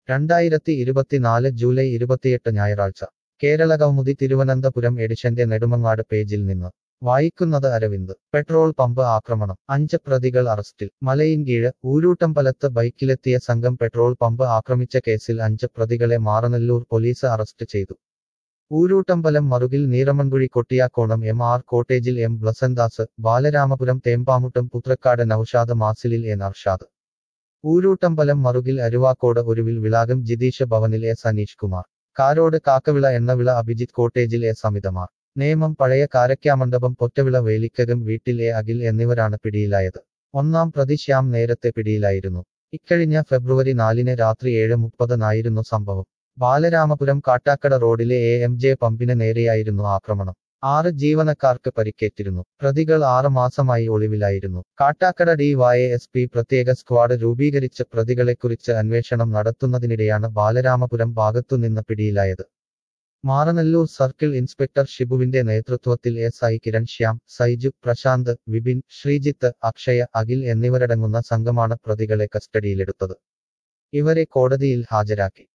രണ്ടായിരത്തി ഇരുപത്തിനാല് ജൂലൈ ഇരുപത്തിയെട്ട് ഞായറാഴ്ച കേരള കൗമുദി തിരുവനന്തപുരം എഡിഷന്റെ നെടുമങ്ങാട് പേജിൽ നിന്ന് വായിക്കുന്നത് അരവിന്ദ് പെട്രോൾ പമ്പ് ആക്രമണം അഞ്ച് പ്രതികൾ അറസ്റ്റിൽ മലയിൻകീഴ് ഊരൂട്ടമ്പലത്ത് ബൈക്കിലെത്തിയ സംഘം പെട്രോൾ പമ്പ് ആക്രമിച്ച കേസിൽ അഞ്ച് പ്രതികളെ മാറനല്ലൂർ പോലീസ് അറസ്റ്റ് ചെയ്തു ഊരൂട്ടമ്പലം മറുകിൽ നീറമൺകുഴി കൊട്ടിയാക്കോണം എം ആർ കോട്ടേജിൽ എം ബ്ലസന്ദാസ് ബാലരാമപുരം തേമ്പാമുട്ടം പുത്രക്കാട് നൌഷാദ് മാസിലിൽ എൻ അർഷാദ് ഊരൂട്ടമ്പലം മറുകിൽ അരുവാക്കോട് ഒരുവിൽ വിളാകം ജിതീഷ് ഭവനിൽ എസ് അനീഷ് കുമാർ കാരോട് കാക്കവിള എണ്ണവിള അഭിജിത്ത് കോട്ടേജിൽ എ സമിതമാർ നേമം പഴയ കാരക്കാമണ്ഡപം പൊറ്റവിള വേലിക്കകം വീട്ടിൽ എ അഖിൽ എന്നിവരാണ് പിടിയിലായത് ഒന്നാം പ്രതി ശ്യാം നേരത്തെ പിടിയിലായിരുന്നു ഇക്കഴിഞ്ഞ ഫെബ്രുവരി നാലിന് രാത്രി ഏഴ് മുപ്പതിനായിരുന്നു സംഭവം ബാലരാമപുരം കാട്ടാക്കട റോഡിലെ എ എം ജെ പമ്പിന് നേരെയായിരുന്നു ആക്രമണം ആറ് ജീവനക്കാർക്ക് പരിക്കേറ്റിരുന്നു പ്രതികൾ ആറ് മാസമായി ഒളിവിലായിരുന്നു Kattakkada D Y S P പ്രത്യേക സ്ക്വാഡ് രൂപീകരിച്ച് പ്രതികളെക്കുറിച്ച് അന്വേഷണം നടത്തുന്നതിനിടെയാണ് ബാലരാമപുരം ഭാഗത്തുനിന്ന് പിടിയിലായത് മാറനല്ലൂർ സർക്കിൾ ഇൻസ്പെക്ടർ ഷിബുവിന്റെ നേതൃത്വത്തിൽ എസ് ഐ കിരൺ ശ്യാം സൈജു പ്രശാന്ത് വിപിൻ ശ്രീജിത്ത് അക്ഷയ അഖിൽ എന്നിവരടങ്ങുന്ന സംഘമാണ് പ്രതികളെ കസ്റ്റഡിയിലെടുത്തത് ഇവരെ കോടതിയിൽ ഹാജരാക്കി